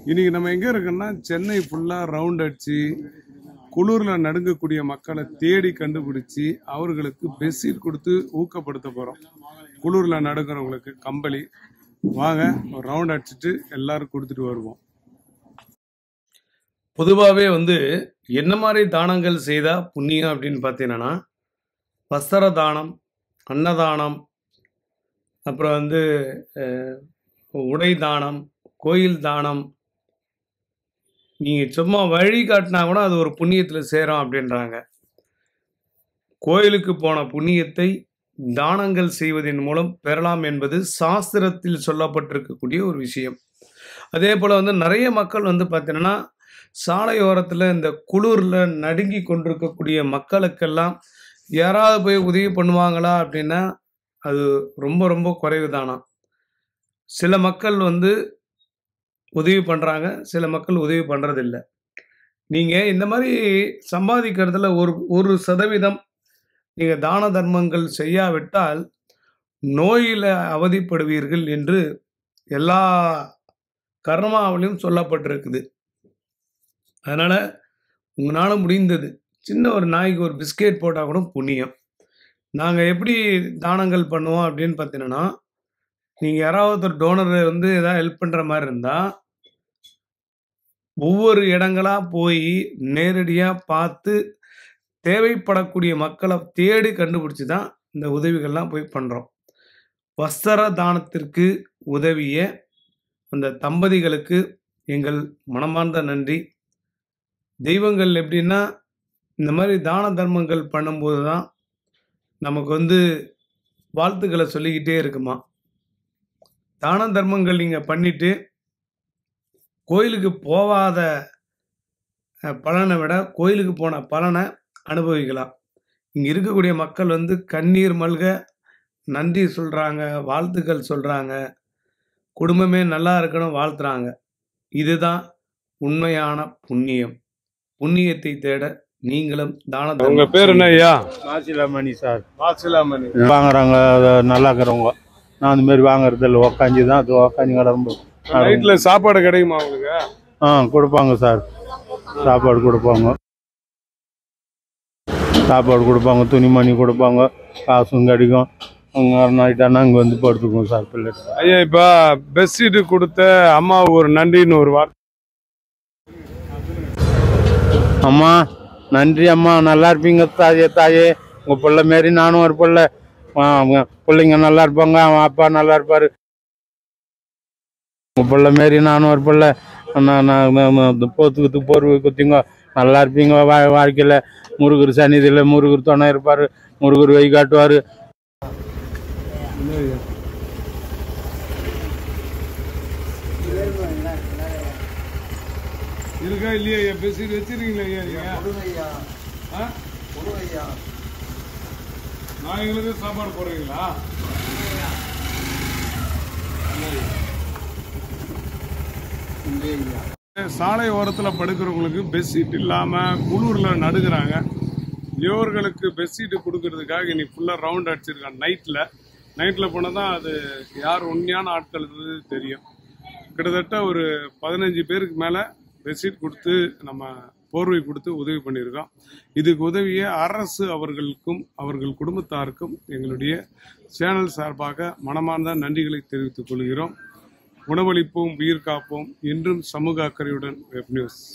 இன்னைக்கு நம்ம எங்க இருக்கோம்னா சென்னை ஃபுல்லா ரவுண்ட் அடிச்சு குளிர்ல நடுங்கக்கூடிய மக்களை தேடி கண்டுபிடிச்சு அவர்களுக்கு பெட்ஷீட் கொடுத்து ஊக்கப்படுத்த போறோம் குளிர்ல நடுங்கிறவங்களுக்கு கம்பளி வாங்க ஒரு ரவுண்ட் அடிச்சுட்டு எல்லாரும் கொடுத்துட்டு வருவோம் பொதுவாகவே வந்து என்ன மாதிரி தானங்கள் செய்தால் புண்ணியம் அப்படின்னு பார்த்தீங்கன்னா வஸ்திர தானம் அன்னதானம் அப்புறம் வந்து அஹ், உடை தானம் கோயில் தானம் நீங்கள் சும்மா வழி காட்டினா கூட அது ஒரு புண்ணியத்தில் சேரும் அப்படின்றாங்க கோயிலுக்கு போன புண்ணியத்தை தானங்கள் செய்வதன் மூலம் பெறலாம் என்பது சாஸ்திரத்தில் சொல்லப்பட்டிருக்கக்கூடிய ஒரு விஷயம் அதே போல் வந்து நிறைய மக்கள் வந்து பார்த்தீங்கன்னா சாலையோரத்தில் இந்த குளிரில் நடுங்கி கொண்டிருக்கக்கூடிய மக்களுக்கெல்லாம் யாராவது போய் உதவி பண்ணுவாங்களா அப்படின்னா அது ரொம்ப ரொம்ப குறைவு தானா சில மக்கள் வந்து உதவி பண்ணுறாங்க சில மக்கள் உதவி பண்ணுறதில்ல நீங்கள் இந்த மாதிரி சம்பாதிக்கிறதுல ஒரு ஒரு சதவீதம் நீங்கள் தான தர்மங்கள் செய்யாவிட்டால் நோயில் அவதிப்படுவீர்கள் என்று எல்லா கர்மாவிலையும் சொல்லப்பட்டிருக்குது அதனால் உங்களால் முடிந்தது சின்ன ஒரு நாய்க்கு ஒரு பிஸ்கெட் போட்டால் கூட புண்ணியம் நாங்கள் எப்படி தானங்கள் பண்ணுவோம் அப்படின்னு பார்த்தீங்கன்னா நீங்கள் யாராவது ஒருத்தர் டோனர் வந்து ஏதாவது ஹெல்ப் பண்ணுற மாதிரி இருந்தால் ஒவ்வொரு இடங்களா போய் நேரடியாக பார்த்து தேவைப்படக்கூடிய மக்களை தேடி கண்டுபிடிச்சி தான் இந்த உதவிகள்லாம் போய் பண்ணுறோம் வஸ்திர தானத்திற்கு உதவிய அந்த தம்பதிகளுக்கு எங்கள் மனமார்ந்த நன்றி தெய்வங்கள் எப்படின்னா இந்த மாதிரி தான தர்மங்கள் பண்ணும்போது தான் நமக்கு வந்து வாழ்த்துக்களை சொல்லிக்கிட்டே இருக்குமா தான தர்மங்கள் நீங்கள் பண்ணிட்டு கோயிலுக்கு போகாத அஹ், பலனை விட கோயிலுக்கு போன பலனை அனுபவிக்கலாம் இங்கே இருக்கக்கூடிய மக்கள் வந்து கண்ணீர் மல்க நன்றி சொல்கிறாங்க வாழ்த்துக்கள் சொல்கிறாங்க குடும்பமே நல்லா இருக்கணும் வாழ்த்துறாங்க இதுதான் உண்மையான புண்ணியம் புண்ணியத்தை தேட நீங்களும் தான உங்க தர்மம் பேர் என்ன ஐயா மாசிலாமணி சார் வாசிலாமணி வாங்குறாங்க அதை நல்லா இருக்கிறவங்க நான் அந்த மாதிரி வாங்குறது இல்லை உக்காஞ்சி தான் அது உக்காஞ்சி கிடம்பு நைட்ல சாப்பாடு கிடைக்குமா உங்களுக்கு ஆ கொடுப்பாங்க சார் சாப்பாடு கொடுப்பாங்க சாப்பாடு கொடுப்பாங்க துணிமணி கொடுப்பாங்க காசும் கிடைக்கும் அங்கே நைட் ஆனால் இங்கே வந்து படுத்துக்குவோம் சார் பிள்ளைங்க ஐயா இப்ப பெட்ஷீட் கொடுத்த அம்மாவுக்கு ஒரு நன்றின்னு ஒரு வார்த்தை அம்மா நன்றி அம்மா நல்லா இருப்பீங்க தாயே தாயே உங்கள் பிள்ளை மாரி நானும் ஒரு பிள்ளை ஆ, அவங்க பிள்ளைங்க நல்லா இருப்பாங்க அவன் அப்பா நல்லா இருப்பார் உங்கள் பிள்ளை மாரி நானும் ஒரு பிள்ளை நான் நான் நான் இந்த போத்துக்கு போர்வை குத்திங்க நல்லா இருப்பீங்க வா வாழ்க்கையில் முருகர் சன்னிதியில் முருகர் துணை இருப்பார் முருகர் வழி காட்டுவார் இருக்கா இல்லையா ஐயா பெட்ஷீட் வச்சிருக்கீங்களா ஐயா நீங்க ஆ? நாய்களுக்கு சாப்பாடு போடுறீங்களா சாலை ஓரத்தில் படுக்கிறவங்களுக்கு பெட்ஷீட் இல்லாமல் குளூரில் நடுகிறாங்க இவர்களுக்கு பெட்ஷீட் கொடுக்கறதுக்காக இன்னைக்கு ஃபுல்லாக ரவுண்ட் அடிச்சிருக்காங்க நைட்டில் நைட்டில் போனால் தான் அது யார் உண்மையான ஆட்கள்ன்றது தெரியும் கிட்டத்தட்ட ஒரு பதினஞ்சு பேருக்கு மேலே பெட்ஷீட் கொடுத்து நம்ம போர்வை கொடுத்து உதவி பண்ணியிருக்கோம் இதுக்கு உதவிய அரசு அவர்களுக்கும் அவர்கள் குடும்பத்தாருக்கும் எங்களுடைய சேனல் சார்பாக மனமார்ந்த நன்றிகளை தெரிவித்துக் கொள்கிறோம் உணவளிப்போம் உயிர் காப்போம் என்றும் சமூக அக்கறையுடன் வெப் நியூஸ்